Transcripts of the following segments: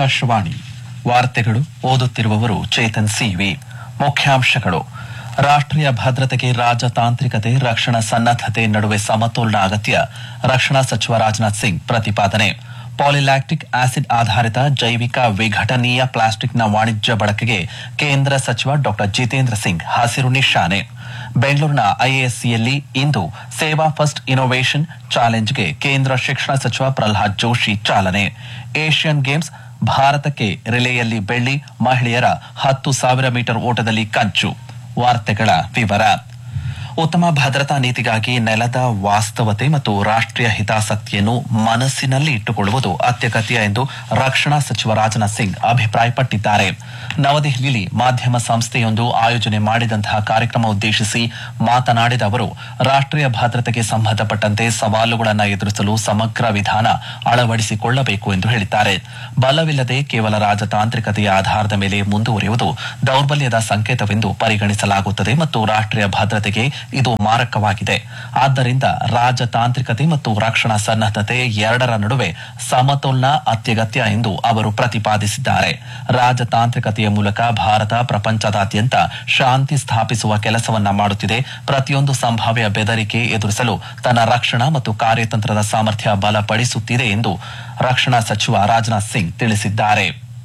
ಆಕಾಶವಾಣಿ ವಾರ್ತೆಗಳು ಓದುತ್ತಿರುವವರು ಚೇತನ್ ಸಿವಿ ಮುಖ್ಯಾಂಶಗಳು ರಾಷ್ಟ್ರೀಯ ಭದ್ರತೆಗೆ ರಾಜತಾಂತ್ರಿಕತೆ ರಕ್ಷಣಾ ಸನ್ನದ್ದತೆ ನಡುವೆ ಸಮತೋಲನ ಅಗತ್ಯ ರಕ್ಷಣಾ ಸಚಿವ ರಾಜನಾಥ್ ಸಿಂಗ್ ಪ್ರತಿಪಾದನೆ ಪಾಲಿಲ್ಯಾಕ್ಟಿಕ್ ಆಸಿಡ್ ಆಧಾರಿತ ಜೈವಿಕ ವಿಘಟನೀಯ ಪ್ಲಾಸ್ಟಿಕ್ನ ವಾಣಿಜ್ಯ ಬಳಕೆಗೆ ಕೇಂದ್ರ ಸಚಿವ ಡಾ ಜಿತೇಂದ್ರ ಸಿಂಗ್ ಹಸಿರು ನಿಶಾನೆ ಬೆಂಗಳೂರಿನ ಐಎಎಸ್ಸಿಯಲ್ಲಿ ಇಂದು ಸೇವಾ ಫಸ್ಟ್ ಇನ್ನೋವೇಷನ್ ಚಾಲೆಂಜ್ಗೆ ಕೇಂದ್ರ ಶಿಕ್ಷಣ ಸಚಿವ ಪ್ರಹ್ಲಾದ್ ಜೋಶಿ ಚಾಲನೆ ಏಷ್ಯನ್ ಗೇಮ್ಸ್ ಭಾರತಕ್ಕೆ ರಿಲೆಯಲ್ಲಿ ಬೆಳ್ಳಿ ಮಹಿಳೆಯರ ಹತ್ತು ಸಾವಿರ ಮೀಟರ್ ಓಟದಲ್ಲಿ ಕಂಚು ವಾರ್ತೆಗಳ ವಿವರ ಉತ್ತಮ ಭದ್ರತಾ ನೀತಿಗಾಗಿ ನೆಲದ ವಾಸ್ತವತೆ ಮತ್ತು ರಾಷ್ಟ್ರೀಯ ಹಿತಾಸಕ್ತಿಯನ್ನು ಮನಸ್ಸಿನಲ್ಲಿ ಇಟ್ಟುಕೊಳ್ಳುವುದು ಅತ್ಯಗತ್ಯ ಎಂದು ರಕ್ಷಣಾ ಸಚಿವ ರಾಜನಾಥ್ ಸಿಂಗ್ ಅಭಿಪ್ರಾಯಪಟ್ಟಿದ್ದಾರೆ ನವದೆಹಲಿಯಲ್ಲಿ ಮಾಧ್ಯಮ ಸಂಸ್ಥೆಯೊಂದು ಆಯೋಜನೆ ಮಾಡಿದಂತಹ ಕಾರ್ಯಕ್ರಮ ಉದ್ದೇಶಿಸಿ ಮಾತನಾಡಿದ ಅವರು ರಾಷ್ಟ್ರೀಯ ಭದ್ರತೆಗೆ ಸಂಬಂಧಪಟ್ಟಂತೆ ಸವಾಲುಗಳನ್ನು ಎದುರಿಸಲು ಸಮಗ್ರ ವಿಧಾನ ಅಳವಡಿಸಿಕೊಳ್ಳಬೇಕು ಎಂದು ಹೇಳಿದ್ದಾರೆ ಬಲವಿಲ್ಲದೆ ಕೇವಲ ರಾಜತಾಂತ್ರಿಕತೆಯ ಆಧಾರದ ಮೇಲೆ ಮುಂದುವರಿಯುವುದು ದೌರ್ಬಲ್ಯದ ಸಂಕೇತವೆಂದು ಪರಿಗಣಿಸಲಾಗುತ್ತದೆ ಮತ್ತು ರಾಷ್ಟ್ರೀಯ ಭದ್ರತೆಗೆ ಇದು ಮಾರಕವಾಗಿದೆ ಆದ್ದರಿಂದ ರಾಜತಾಂತ್ರಿಕತೆ ಮತ್ತು ರಕ್ಷಣಾ ಸನ್ನದ್ದತೆ ಎರಡರ ನಡುವೆ ಸಮತೋಲನ ಅತ್ಯಗತ್ಯ ಎಂದು ಅವರು ಪ್ರತಿಪಾದಿಸಿದ್ದಾರೆ ರಾಜತಾಂತ್ರಿಕತೆಯ ಮೂಲಕ ಭಾರತ ಪ್ರಪಂಚದಾದ್ಯಂತ ಶಾಂತಿ ಸ್ಥಾಪಿಸುವ ಕೆಲಸವನ್ನ ಮಾಡುತ್ತಿದೆ ಪ್ರತಿಯೊಂದು ಸಂಭಾವ್ಯ ಬೆದರಿಕೆ ಎದುರಿಸಲು ತನ್ನ ರಕ್ಷಣಾ ಮತ್ತು ಕಾರ್ಯತಂತ್ರದ ಸಾಮರ್ಥ್ಯ ಬಲಪಡಿಸುತ್ತಿದೆ ಎಂದು ರಕ್ಷಣಾ ಸಚಿವ ರಾಜನಾಥ್ ಸಿಂಗ್ ತಿಳಿಸಿದ್ದಾರೆ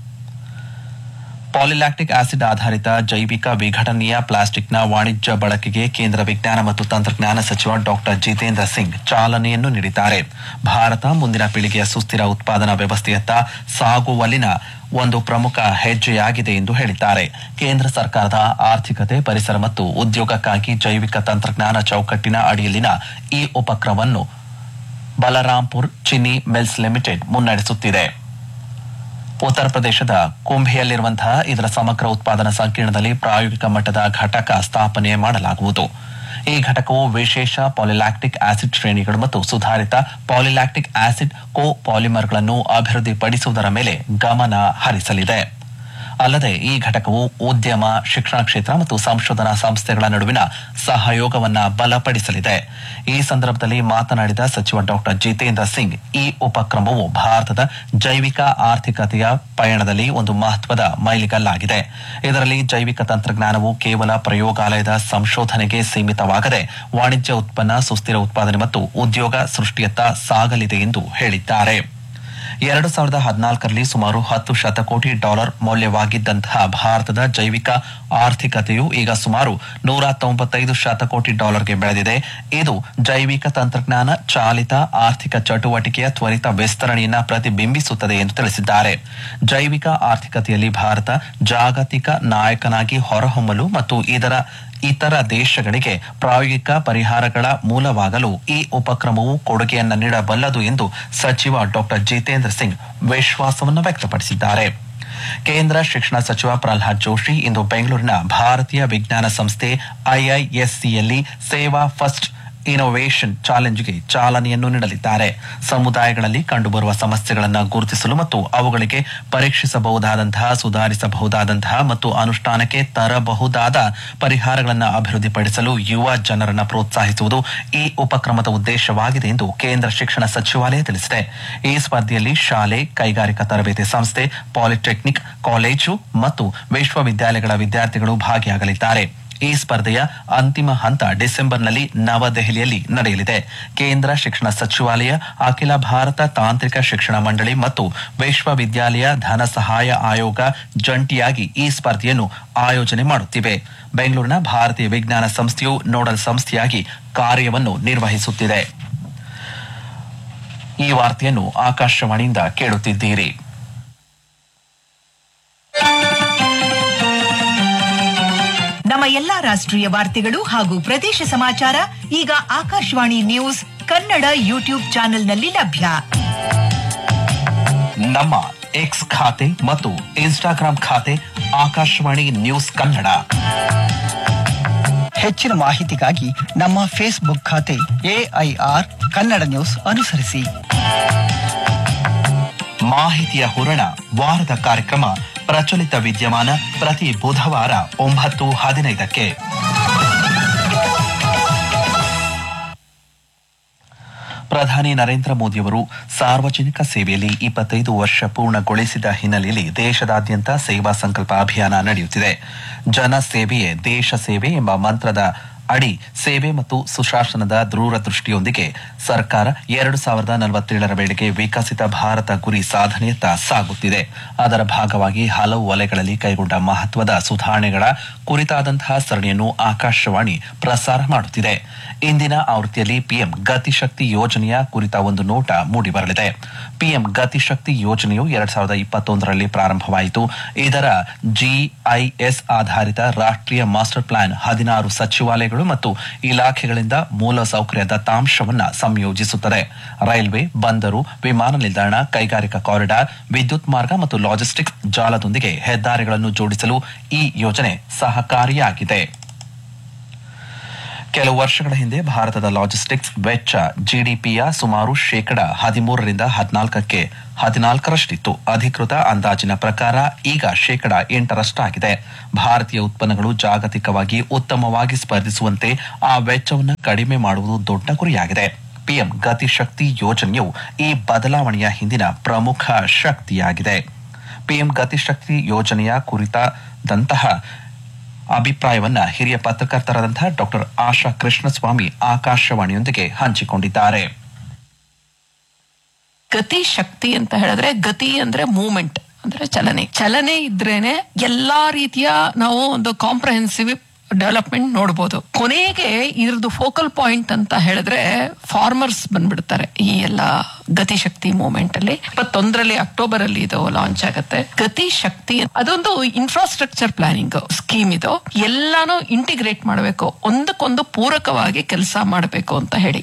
ಪಾಲಿಲ್ಯಾಕ್ಟಿಕ್ ಆಸಿಡ್ ಆಧಾರಿತ ಜೈವಿಕ ವಿಘಟನೀಯ ಪ್ಲಾಸ್ಟಿಕ್ನ ವಾಣಿಜ್ಯ ಬಳಕೆಗೆ ಕೇಂದ್ರ ವಿಜ್ಞಾನ ಮತ್ತು ತಂತ್ರಜ್ಞಾನ ಸಚಿವ ಡಾಕ್ಟರ್ ಜಿತೇಂದ್ರ ಸಿಂಗ್ ಚಾಲನೆಯನ್ನು ನೀಡಿದ್ದಾರೆ ಭಾರತ ಮುಂದಿನ ಪೀಳಿಗೆಯ ಸುಸ್ಥಿರ ಉತ್ಪಾದನಾ ವ್ಯವಸ್ಥೆಯತ್ತ ಸಾಗುವಲ್ಲಿನ ಒಂದು ಪ್ರಮುಖ ಹೆಜ್ಜೆಯಾಗಿದೆ ಎಂದು ಹೇಳಿದ್ದಾರೆ ಕೇಂದ್ರ ಸರ್ಕಾರದ ಆರ್ಥಿಕತೆ ಪರಿಸರ ಮತ್ತು ಉದ್ಯೋಗಕ್ಕಾಗಿ ಜೈವಿಕ ತಂತ್ರಜ್ಞಾನ ಚೌಕಟ್ಟಿನ ಅಡಿಯಲ್ಲಿನ ಈ ಉಪಕ್ರಮವನ್ನು ಬಲರಾಂಪುರ್ ಚಿನ್ನಿ ಮಿಲ್ಸ್ ಲಿಮಿಟೆಡ್ ಮುನ್ನಡೆಸುತ್ತಿದೆ ಉತ್ತರ ಪ್ರದೇಶದ ಕುಂಭೆಯಲ್ಲಿರುವಂತಹ ಇದರ ಸಮಗ್ರ ಉತ್ಪಾದನಾ ಸಂಕೀರ್ಣದಲ್ಲಿ ಪ್ರಾಯೋಗಿಕ ಮಟ್ಟದ ಘಟಕ ಸ್ಥಾಪನೆ ಮಾಡಲಾಗುವುದು ಈ ಘಟಕವು ವಿಶೇಷ ಪಾಲಿಲ್ಯಾಕ್ಟಿಕ್ ಆಸಿಡ್ ಶ್ರೇಣಿಗಳು ಮತ್ತು ಸುಧಾರಿತ ಪಾಲಿಲ್ಯಾಕ್ಟಿಕ್ ಆಸಿಡ್ ಕೋ ಪಾಲಿಮರ್ಗಳನ್ನು ಅಭಿವೃದ್ಧಿಪಡಿಸುವುದರ ಮೇಲೆ ಗಮನ ಹರಿಸಲಿದೆ ಅಲ್ಲದೆ ಈ ಘಟಕವು ಉದ್ಯಮ ಶಿಕ್ಷಣ ಕ್ಷೇತ್ರ ಮತ್ತು ಸಂಶೋಧನಾ ಸಂಸ್ಥೆಗಳ ನಡುವಿನ ಸಹಯೋಗವನ್ನ ಬಲಪಡಿಸಲಿದೆ ಈ ಸಂದರ್ಭದಲ್ಲಿ ಮಾತನಾಡಿದ ಸಚಿವ ಡಾಕ್ಟರ್ ಜಿತೇಂದ್ರ ಸಿಂಗ್ ಈ ಉಪಕ್ರಮವು ಭಾರತದ ಜೈವಿಕ ಆರ್ಥಿಕತೆಯ ಪಯಣದಲ್ಲಿ ಒಂದು ಮಹತ್ವದ ಮೈಲಿಗಲ್ಲಾಗಿದೆ ಇದರಲ್ಲಿ ಜೈವಿಕ ತಂತ್ರಜ್ಞಾನವು ಕೇವಲ ಪ್ರಯೋಗಾಲಯದ ಸಂಶೋಧನೆಗೆ ಸೀಮಿತವಾಗದೆ ವಾಣಿಜ್ಯ ಉತ್ಪನ್ನ ಸುಸ್ಥಿರ ಉತ್ಪಾದನೆ ಮತ್ತು ಉದ್ಯೋಗ ಸೃಷ್ಟಿಯತ್ತ ಸಾಗಲಿದೆ ಎಂದು ಹೇಳಿದ್ದಾರೆ ಎರಡು ಸಾವಿರದ ಹದಿನಾಲ್ಕರಲ್ಲಿ ಸುಮಾರು ಹತ್ತು ಶತಕೋಟಿ ಡಾಲರ್ ಮೌಲ್ಯವಾಗಿದ್ದಂತಹ ಭಾರತದ ಜೈವಿಕ ಆರ್ಥಿಕತೆಯು ಈಗ ಸುಮಾರು ನೂರ ತೊಂಬತ್ತೈದು ಶತಕೋಟಿ ಡಾಲರ್ಗೆ ಬೆಳೆದಿದೆ ಇದು ಜೈವಿಕ ತಂತ್ರಜ್ಞಾನ ಚಾಲಿತ ಆರ್ಥಿಕ ಚಟುವಟಿಕೆಯ ತ್ವರಿತ ವಿಸ್ತರಣೆಯನ್ನ ಪ್ರತಿಬಿಂಬಿಸುತ್ತದೆ ಎಂದು ತಿಳಿಸಿದ್ದಾರೆ ಜೈವಿಕ ಆರ್ಥಿಕತೆಯಲ್ಲಿ ಭಾರತ ಜಾಗತಿಕ ನಾಯಕನಾಗಿ ಹೊರಹೊಮ್ಮಲು ಮತ್ತು ಇದರ ಇತರ ದೇಶಗಳಿಗೆ ಪ್ರಾಯೋಗಿಕ ಪರಿಹಾರಗಳ ಮೂಲವಾಗಲು ಈ ಉಪಕ್ರಮವು ಕೊಡುಗೆಯನ್ನ ನೀಡಬಲ್ಲದು ಎಂದು ಸಚಿವ ಡಾಕ್ಟರ್ ಜಿತೇಂದ್ರ ಸಿಂಗ್ ವಿಶ್ವಾಸವನ್ನು ವ್ಯಕ್ತಪಡಿಸಿದ್ದಾರೆ ಕೇಂದ್ರ ಶಿಕ್ಷಣ ಸಚಿವ ಪ್ರಹ್ಲಾದ್ ಜೋಶಿ ಇಂದು ಬೆಂಗಳೂರಿನ ಭಾರತೀಯ ವಿಜ್ಞಾನ ಸಂಸ್ಥೆ ಐಐಎಸ್ಸಿಯಲ್ಲಿ ಸೇವಾ ಫಸ್ಟ್ ಇನೋವೇಷನ್ ಚಾಲೆಂಜ್ಗೆ ಚಾಲನೆಯನ್ನು ನೀಡಲಿದ್ದಾರೆ ಸಮುದಾಯಗಳಲ್ಲಿ ಕಂಡುಬರುವ ಸಮಸ್ಯೆಗಳನ್ನು ಗುರುತಿಸಲು ಮತ್ತು ಅವುಗಳಿಗೆ ಪರೀಕ್ಷಿಸಬಹುದಾದಂತಹ ಸುಧಾರಿಸಬಹುದಾದಂತಹ ಮತ್ತು ಅನುಷ್ಠಾನಕ್ಕೆ ತರಬಹುದಾದ ಪರಿಹಾರಗಳನ್ನು ಅಭಿವೃದ್ಧಿಪಡಿಸಲು ಯುವ ಜನರನ್ನು ಪ್ರೋತ್ಸಾಹಿಸುವುದು ಈ ಉಪಕ್ರಮದ ಉದ್ದೇಶವಾಗಿದೆ ಎಂದು ಕೇಂದ್ರ ಶಿಕ್ಷಣ ಸಚಿವಾಲಯ ತಿಳಿಸಿದೆ ಈ ಸ್ಪರ್ಧೆಯಲ್ಲಿ ಶಾಲೆ ಕೈಗಾರಿಕಾ ತರಬೇತಿ ಸಂಸ್ಥೆ ಪಾಲಿಟೆಕ್ನಿಕ್ ಕಾಲೇಜು ಮತ್ತು ವಿಶ್ವವಿದ್ಯಾಲಯಗಳ ವಿದ್ಯಾರ್ಥಿಗಳು ಭಾಗಿಯಾಗಲಿದ್ದಾರೆ ಈ ಸ್ಪರ್ಧೆಯ ಅಂತಿಮ ಹಂತ ಡಿಸೆಂಬರ್ನಲ್ಲಿ ನವದೆಹಲಿಯಲ್ಲಿ ನಡೆಯಲಿದೆ ಕೇಂದ್ರ ಶಿಕ್ಷಣ ಸಚಿವಾಲಯ ಅಖಿಲ ಭಾರತ ತಾಂತ್ರಿಕ ಶಿಕ್ಷಣ ಮಂಡಳಿ ಮತ್ತು ವಿಶ್ವವಿದ್ಯಾಲಯ ಧನ ಸಹಾಯ ಆಯೋಗ ಜಂಟಿಯಾಗಿ ಈ ಸ್ಪರ್ಧೆಯನ್ನು ಆಯೋಜನೆ ಮಾಡುತ್ತಿವೆ ಬೆಂಗಳೂರಿನ ಭಾರತೀಯ ವಿಜ್ಞಾನ ಸಂಸ್ಥೆಯು ನೋಡಲ್ ಸಂಸ್ಥೆಯಾಗಿ ಕಾರ್ಯವನ್ನು ನಿರ್ವಹಿಸುತ್ತಿದೆ ಈ ವಾರ್ತೆಯನ್ನು ಆಕಾಶವಾಣಿಯಿಂದ ಕೇಳುತ್ತಿದ್ದೀರಿ ನಮ್ಮ ಎಲ್ಲಾ ರಾಷ್ಟ್ರೀಯ ವಾರ್ತೆಗಳು ಹಾಗೂ ಪ್ರದೇಶ ಸಮಾಚಾರ ಈಗ ಆಕಾಶವಾಣಿ ನ್ಯೂಸ್ ಕನ್ನಡ ಯೂಟ್ಯೂಬ್ ಚಾನೆಲ್ನಲ್ಲಿ ಲಭ್ಯ ನಮ್ಮ ಎಕ್ಸ್ ಖಾತೆ ಮತ್ತು ಇನ್ಸ್ಟಾಗ್ರಾಂ ಖಾತೆ ಆಕಾಶವಾಣಿ ನ್ಯೂಸ್ ಕನ್ನಡ ಹೆಚ್ಚಿನ ಮಾಹಿತಿಗಾಗಿ ನಮ್ಮ ಫೇಸ್ಬುಕ್ ಖಾತೆ ಎಐಆರ್ ಕನ್ನಡ ನ್ಯೂಸ್ ಅನುಸರಿಸಿ ಮಾಹಿತಿಯ ಹೊರಣ ವಾರದ ಕಾರ್ಯಕ್ರಮ ಪ್ರಚಲಿತ ವಿದ್ಯಮಾನ ಪ್ರತಿ ಬುಧವಾರ ಒಂಬತ್ತು ಹದಿನೈದಕ್ಕೆ ಪ್ರಧಾನಿ ನರೇಂದ್ರ ಮೋದಿಯವರು ಸಾರ್ವಜನಿಕ ಸೇವೆಯಲ್ಲಿ ಇಪ್ಪತ್ತೈದು ವರ್ಷ ಪೂರ್ಣಗೊಳಿಸಿದ ಹಿನ್ನೆಲೆಯಲ್ಲಿ ದೇಶದಾದ್ಯಂತ ಸೇವಾ ಸಂಕಲ್ಪ ಅಭಿಯಾನ ನಡೆಯುತ್ತಿದೆ ಜನ ಸೇವೆಯೇ ದೇಶ ಸೇವೆ ಎಂಬ ಮಂತ್ರದ ಅಡಿ ಸೇವೆ ಮತ್ತು ಸುಶಾಸನದ ದೂರದೃಷ್ಟಿಯೊಂದಿಗೆ ಸರ್ಕಾರ ಎರಡು ಸಾವಿರದ ನಲವತ್ತೇಳರ ವೇಳೆಗೆ ವಿಕಸಿತ ಭಾರತ ಗುರಿ ಸಾಧನೆಯತ್ತ ಸಾಗುತ್ತಿದೆ ಅದರ ಭಾಗವಾಗಿ ಹಲವು ವಲಯಗಳಲ್ಲಿ ಕೈಗೊಂಡ ಮಹತ್ವದ ಸುಧಾರಣೆಗಳ ಕುರಿತಾದಂತಹ ಸರಣಿಯನ್ನು ಆಕಾಶವಾಣಿ ಪ್ರಸಾರ ಮಾಡುತ್ತಿದೆ ಇಂದಿನ ಆವೃತ್ತಿಯಲ್ಲಿ ಪಿಎಂ ಗತಿಶಕ್ತಿ ಯೋಜನೆಯ ಕುರಿತ ಒಂದು ನೋಟ ಮೂಡಿಬರಲಿದೆ ಪಿಎಂ ಗತಿಶಕ್ತಿ ಯೋಜನೆಯು ಎರಡ್ ಸಾವಿರದ ಇಪ್ಪತ್ತೊಂದರಲ್ಲಿ ಪ್ರಾರಂಭವಾಯಿತು ಇದರ ಜಿಐಎಸ್ ಆಧಾರಿತ ರಾಷ್ಟ್ರೀಯ ಮಾಸ್ಟರ್ ಪ್ಲಾನ್ ಹದಿನಾರು ಸಚಿವಾಲಯಗಳು ಮತ್ತು ಇಲಾಖೆಗಳಿಂದ ಮೂಲ ಸೌಕರ್ಯ ದತ್ತಾಂಶವನ್ನ ಸಂಯೋಜಿಸುತ್ತದೆ ರೈಲ್ವೆ ಬಂದರು ವಿಮಾನ ನಿಲ್ದಾಣ ಕೈಗಾರಿಕಾ ಕಾರಿಡಾರ್ ವಿದ್ಯುತ್ ಮಾರ್ಗ ಮತ್ತು ಲಾಜಿಸ್ಟಿಕ್ಸ್ ಜಾಲದೊಂದಿಗೆ ಹೆದ್ದಾರಿಗಳನ್ನು ಜೋಡಿಸಲು ಈ ಯೋಜನೆ ಸಹಕಾರಿಯಾಗಿದೆ ಕೆಲವು ವರ್ಷಗಳ ಹಿಂದೆ ಭಾರತದ ಲಾಜಿಸ್ಟಿಕ್ಸ್ ವೆಚ್ಚ ಜಿಡಿಪಿಯ ಸುಮಾರು ಶೇಕಡ ಹದಿಮೂರರಿಂದ ಹದಿನಾಲ್ಕಕ್ಕೆ ಹದಿನಾಲ್ಕರಷ್ಟಿತ್ತು ಅಧಿಕೃತ ಅಂದಾಜಿನ ಪ್ರಕಾರ ಈಗ ಶೇಕಡ ಎಂಟರಷ್ಟಾಗಿದೆ ಭಾರತೀಯ ಉತ್ಪನ್ನಗಳು ಜಾಗತಿಕವಾಗಿ ಉತ್ತಮವಾಗಿ ಸ್ಪರ್ಧಿಸುವಂತೆ ಆ ವೆಚ್ಚವನ್ನು ಕಡಿಮೆ ಮಾಡುವುದು ದೊಡ್ಡ ಗುರಿಯಾಗಿದೆ ಪಿಎಂ ಗತಿಶಕ್ತಿ ಯೋಜನೆಯು ಈ ಬದಲಾವಣೆಯ ಹಿಂದಿನ ಪ್ರಮುಖ ಶಕ್ತಿಯಾಗಿದೆ ಪಿಎಂ ಗತಿಶಕ್ತಿ ಯೋಜನೆಯ ಕುರಿತಾದಂತಹ ಅಭಿಪ್ರಾಯವನ್ನ ಹಿರಿಯ ಪತ್ರಕರ್ತರಾದಂತಹ ಡಾಕ್ಟರ್ ಆಶಾ ಕೃಷ್ಣಸ್ವಾಮಿ ಆಕಾಶವಾಣಿಯೊಂದಿಗೆ ಹಂಚಿಕೊಂಡಿದ್ದಾರೆ ಗತಿ ಶಕ್ತಿ ಅಂತ ಹೇಳಿದ್ರೆ ಗತಿ ಅಂದ್ರೆ ಮೂವ್ಮೆಂಟ್ ಅಂದ್ರೆ ಚಲನೆ ಚಲನೆ ಇದ್ರೇನೆ ಎಲ್ಲಾ ರೀತಿಯ ನಾವು ಒಂದು ಕಾಂಪ್ರಹೆನ್ಸಿವ್ ಡೆವಲಪ್ಮೆಂಟ್ ನೋಡ್ಬೋದು ಕೊನೆಗೆ ಇದ್ರದ್ದು ಫೋಕಲ್ ಪಾಯಿಂಟ್ ಅಂತ ಹೇಳಿದ್ರೆ ಫಾರ್ಮರ್ಸ್ ಬಂದ್ಬಿಡ್ತಾರೆ ಈ ಎಲ್ಲ ಗತಿಶಕ್ತಿ ಮೂವ್ಮೆಂಟ್ ಅಲ್ಲಿ ಇಪ್ಪತ್ತೊಂದರಲ್ಲಿ ಅಕ್ಟೋಬರ್ ಅಲ್ಲಿ ಇದು ಲಾಂಚ್ ಆಗುತ್ತೆ ಗತಿ ಶಕ್ತಿ ಅದೊಂದು ಇನ್ಫ್ರಾಸ್ಟ್ರಕ್ಚರ್ ಪ್ಲಾನಿಂಗ್ ಸ್ಕೀಮ್ ಇದು ಎಲ್ಲಾನು ಇಂಟಿಗ್ರೇಟ್ ಮಾಡಬೇಕು ಒಂದಕ್ಕೊಂದು ಪೂರಕವಾಗಿ ಕೆಲಸ ಮಾಡಬೇಕು ಅಂತ ಹೇಳಿ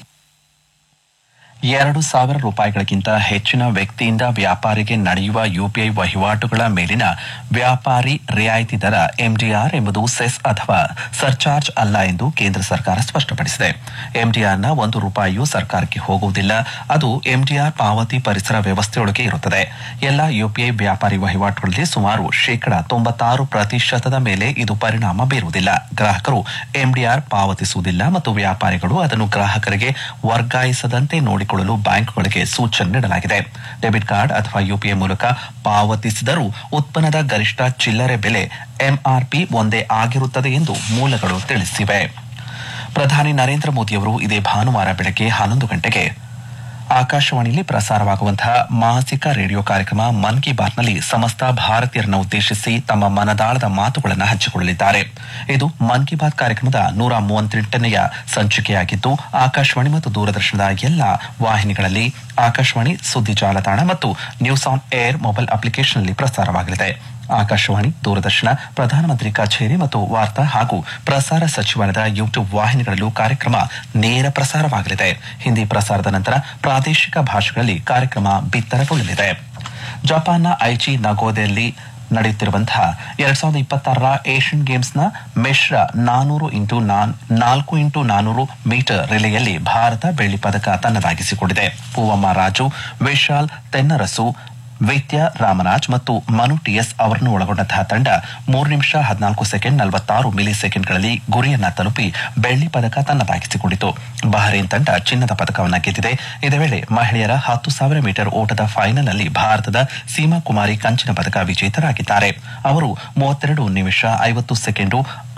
ಎರಡು ಸಾವಿರ ರೂಪಾಯಿಗಳಿಗಿಂತ ಹೆಚ್ಚಿನ ವ್ಯಕ್ತಿಯಿಂದ ವ್ಯಾಪಾರಿಗೆ ನಡೆಯುವ ಯುಪಿಐ ವಹಿವಾಟುಗಳ ಮೇಲಿನ ವ್ಯಾಪಾರಿ ರಿಯಾಯಿತಿ ದರ ಎಂಡಿಆರ್ ಎಂಬುದು ಸೆಸ್ ಅಥವಾ ಸರ್ಚಾರ್ಜ್ ಅಲ್ಲ ಎಂದು ಕೇಂದ್ರ ಸರ್ಕಾರ ಸ್ಪಷ್ಟಪಡಿಸಿದೆ ಎಂಡಿಆರ್ನ ಒಂದು ರೂಪಾಯಿಯೂ ಸರ್ಕಾರಕ್ಕೆ ಹೋಗುವುದಿಲ್ಲ ಅದು ಎಂಡಿಆರ್ ಪಾವತಿ ಪರಿಸರ ವ್ಯವಸ್ಥೆಯೊಳಗೆ ಇರುತ್ತದೆ ಎಲ್ಲ ಯುಪಿಐ ವ್ಯಾಪಾರಿ ವಹಿವಾಟುಗಳಲ್ಲಿ ಸುಮಾರು ಶೇಕಡ ತೊಂಬತ್ತಾರು ಪ್ರತಿಶತದ ಮೇಲೆ ಇದು ಪರಿಣಾಮ ಬೀರುವುದಿಲ್ಲ ಗ್ರಾಹಕರು ಎಂಡಿಆರ್ ಪಾವತಿಸುವುದಿಲ್ಲ ಮತ್ತು ವ್ಯಾಪಾರಿಗಳು ಅದನ್ನು ಗ್ರಾಹಕರಿಗೆ ವರ್ಗಾಯಿಸದಂತೆ ನೋಡಿಕೊಳ್ಳಲು ಬ್ಯಾಂಕ್ಗಳಿಗೆ ಸೂಚನೆ ನೀಡಲಾಗಿದೆ ಡೆಬಿಟ್ ಕಾರ್ಡ್ ಅಥವಾ ಯುಪಿಐ ಮೂಲಕ ಪಾವತಿಸಿದರೂ ಉತ್ಪನ್ನದ ಗರಿಷ್ಠ ಚಿಲ್ಲರೆ ಬೆಲೆ ಎಂಆರ್ಪಿ ಒಂದೇ ಆಗಿರುತ್ತದೆ ಎಂದು ಮೂಲಗಳು ತಿಳಿಸಿವೆ ಪ್ರಧಾನಿ ನರೇಂದ್ರ ಮೋದಿಯವರು ಇದೇ ಭಾನುವಾರ ಬೆಳಗ್ಗೆ ಹನ್ನೊಂದು ಗಂಟೆಗೆ ಆಕಾಶವಾಣಿಯಲ್ಲಿ ಪ್ರಸಾರವಾಗುವಂತಹ ಮಾಸಿಕ ರೇಡಿಯೋ ಕಾರ್ಯಕ್ರಮ ಮನ್ ಕಿ ಬಾತ್ನಲ್ಲಿ ಸಮಸ್ತ ಭಾರತೀಯರನ್ನು ಉದ್ದೇಶಿಸಿ ತಮ್ಮ ಮನದಾಳದ ಮಾತುಗಳನ್ನು ಹಂಚಿಕೊಳ್ಳಲಿದ್ದಾರೆ ಇದು ಮನ್ ಕಿ ಬಾತ್ ಕಾರ್ಯಕ್ರಮದ ನೂರ ಮೂವತ್ತೆಂಟನೆಯ ಸಂಚಿಕೆಯಾಗಿದ್ದು ಆಕಾಶವಾಣಿ ಮತ್ತು ದೂರದರ್ಶನದ ಎಲ್ಲ ವಾಹಿನಿಗಳಲ್ಲಿ ಆಕಾಶವಾಣಿ ಸುದ್ದಿ ಜಾಲತಾಣ ಮತ್ತು ನ್ಯೂಸ್ ಆನ್ ಏರ್ ಮೊಬೈಲ್ ಅಪ್ಲಿಕೇಶನ್ನಲ್ಲಿ ಪ್ರಸಾರವಾಗಲಿದೆ ಆಕಾಶವಾಣಿ ದೂರದರ್ಶನ ಪ್ರಧಾನಮಂತ್ರಿ ಕಚೇರಿ ಮತ್ತು ವಾರ್ತಾ ಹಾಗೂ ಪ್ರಸಾರ ಸಚಿವಾಲಯದ ಯೂಟ್ಯೂಬ್ ವಾಹಿನಿಗಳಲ್ಲೂ ಕಾರ್ಯಕ್ರಮ ನೇರ ಪ್ರಸಾರವಾಗಲಿದೆ ಹಿಂದಿ ಪ್ರಸಾರದ ನಂತರ ಪ್ರಾದೇಶಿಕ ಭಾಷೆಗಳಲ್ಲಿ ಕಾರ್ಯಕ್ರಮ ಬಿತ್ತರಗೊಳ್ಳಲಿದೆ ಜಪಾನ್ನ ಐಚಿ ನಗೋದೆಯಲ್ಲಿ ನಡೆಯುತ್ತಿರುವಂತಹ ಎರಡ್ ಸಾವಿರದ ಇಪ್ಪತ್ತಾರರ ಏಷ್ಯನ್ ಗೇಮ್ಸ್ನ ಮಿಶ್ರ ನಾನೂರು ಇಂಟು ನಾಲ್ಕು ಇಂಟು ನಾನೂರು ಮೀಟರ್ ರಿಲೆಯಲ್ಲಿ ಭಾರತ ಬೆಳ್ಳಿ ಪದಕ ತನ್ನದಾಗಿಸಿಕೊಂಡಿದೆ ಪೂವಮ್ಮ ರಾಜು ವಿಶಾಲ್ ತೆನ್ನರಸು ವೈದ್ಯ ರಾಮರಾಜ್ ಮತ್ತು ಮನು ಟಿಎಸ್ ಅವರನ್ನು ಒಳಗೊಂಡಂತಹ ತಂಡ ಮೂರು ನಿಮಿಷ ಹದಿನಾಲ್ಕು ಸೆಕೆಂಡ್ ನಲವತ್ತಾರು ಮಿಲಿ ಸೆಕೆಂಡ್ಗಳಲ್ಲಿ ಗುರಿಯನ್ನ ತಲುಪಿ ಬೆಳ್ಳಿ ಪದಕ ತನ್ನದಾಗಿಸಿಕೊಂಡಿತು ಬಹರೇನ್ ತಂಡ ಚಿನ್ನದ ಪದಕವನ್ನ ಗೆದ್ದಿದೆ ಇದೇ ವೇಳೆ ಮಹಿಳೆಯರ ಹತ್ತು ಸಾವಿರ ಮೀಟರ್ ಓಟದ ಫೈನಲ್ನಲ್ಲಿ ಭಾರತದ ಸೀಮಾ ಕುಮಾರಿ ಕಂಚಿನ ಪದಕ ವಿಜೇತರಾಗಿದ್ದಾರೆ ಅವರು ಮೂವತ್ತೆರಡು ನಿಮಿಷ ಐವತ್ತು ಸೆಕೆಂಡು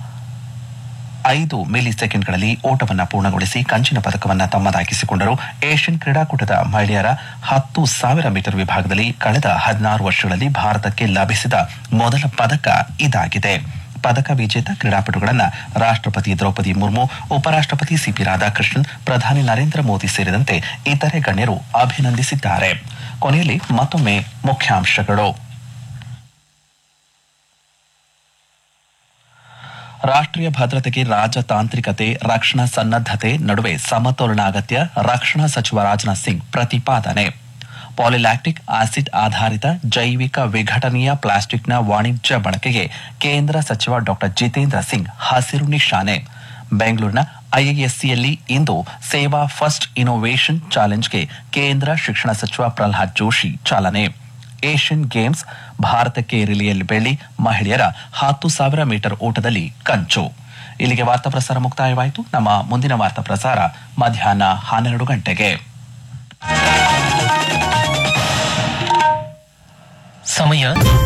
ಐದು ಮಿಲಿ ಸೆಕೆಂಡ್ಗಳಲ್ಲಿ ಓಟವನ್ನ ಪೂರ್ಣಗೊಳಿಸಿ ಕಂಚಿನ ಪದಕವನ್ನ ತಮ್ಮದಾಗಿಸಿಕೊಂಡರು ಏಷ್ಯನ್ ಕ್ರೀಡಾಕೂಟದ ಮಹಿಳೆಯರ ಹತ್ತು ಸಾವಿರ ಮೀಟರ್ ವಿಭಾಗದಲ್ಲಿ ಕಳೆದ ಹದಿನಾರು ವರ್ಷಗಳಲ್ಲಿ ಭಾರತಕ್ಕೆ ಲಭಿಸಿದ ಮೊದಲ ಪದಕ ಇದಾಗಿದೆ ಪದಕ ವಿಜೇತ ಕ್ರೀಡಾಪಟುಗಳನ್ನ ರಾಷ್ಟ್ರಪತಿ ದ್ರೌಪದಿ ಮುರ್ಮು ಉಪರಾಷ್ಟ್ರಪತಿ ಸಿಪಿ ರಾಧಾಕೃಷ್ಣನ್ ಪ್ರಧಾನಿ ನರೇಂದ್ರ ಮೋದಿ ಸೇರಿದಂತೆ ಇತರೆ ಗಣ್ಯರು ಅಭಿನಂದಿಸಿದ್ದಾರೆ ಕೊನೆಯಲ್ಲಿ ಮತ್ತೊಮ್ಮೆ ಮುಖ್ಯಾಂಶಗಳು ರಾಷ್ಟ್ರೀಯ ಭದ್ರತೆಗೆ ರಾಜತಾಂತ್ರಿಕತೆ ರಕ್ಷಣಾ ಸನ್ನದ್ಧತೆ ನಡುವೆ ಸಮತೋಲನ ಅಗತ್ಯ ರಕ್ಷಣಾ ಸಚಿವ ರಾಜನಾಥ್ ಸಿಂಗ್ ಪ್ರತಿಪಾದನೆ ಪಾಲಿಲ್ಯಾಕ್ಟಿಕ್ ಆಸಿಡ್ ಆಧಾರಿತ ಜೈವಿಕ ವಿಘಟನೀಯ ಪ್ಲಾಸ್ಟಿಕ್ನ ವಾಣಿಜ್ಯ ಬಳಕೆಗೆ ಕೇಂದ್ರ ಸಚಿವ ಡಾಕ್ಟರ್ ಜಿತೇಂದ್ರ ಸಿಂಗ್ ಹಸಿರು ನಿಶಾನೆ ಬೆಂಗಳೂರಿನ ಐಐಎಸ್ಸಿಯಲ್ಲಿ ಇಂದು ಸೇವಾ ಫಸ್ಟ್ ಇನೋವೇಷನ್ ಚಾಲೆಂಜ್ಗೆ ಕೇಂದ್ರ ಶಿಕ್ಷಣ ಸಚಿವ ಪ್ರಹ್ಲಾದ್ ಜೋಶಿ ಚಾಲನೆ ಏಷ್ಯನ್ ಗೇಮ್ಸ್ ಭಾರತಕ್ಕೆ ರಿಲಿಯಲ್ಲಿ ಬೆಳ್ಳಿ ಮಹಿಳೆಯರ ಹತ್ತು ಸಾವಿರ ಮೀಟರ್ ಓಟದಲ್ಲಿ ಕಂಚು ಇಲ್ಲಿಗೆ ವಾರ್ತಾ ಪ್ರಸಾರ ಮುಕ್ತಾಯವಾಯಿತು ನಮ್ಮ ಮುಂದಿನ ವಾರ್ತಾ ಪ್ರಸಾರ ಮಧ್ಯಾಹ್ನ ಹನ್ನೆರಡು ಗಂಟೆಗೆ ಸಮಯ